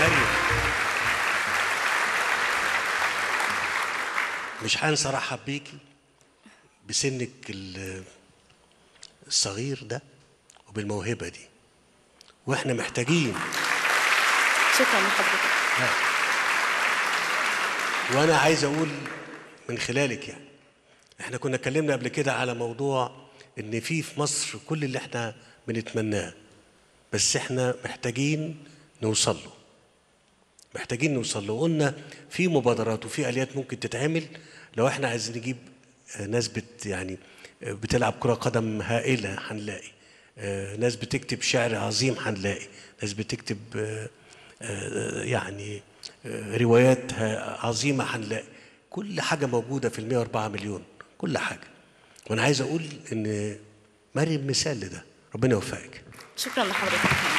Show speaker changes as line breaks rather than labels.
مريم مش هنسى ارحب بيكي بسنك ال- الصغير ده وبالموهبه دي واحنا محتاجين
شكرا لحضرتك
وانا عايز اقول من خلالك يعني احنا كنا اتكلمنا قبل كده على موضوع ان في في مصر كل اللي احنا بنتمناه بس احنا محتاجين نوصل له محتاجين نوصل له قلنا في مبادرات وفي اليات ممكن تتعمل لو احنا عايزين نجيب آه، ناس بت يعني آه، بتلعب كرة قدم هائلة هنلاقي آه، ناس بتكتب شعر عظيم هنلاقي ناس بتكتب آه، آه، يعني آه، روايات ه- عظيمة هنلاقي كل حاجة موجودة في ال 104 مليون كل حاجة وانا عايز اقول ان مريم مثال لده ربنا يوفقك
شكرا لحضرتك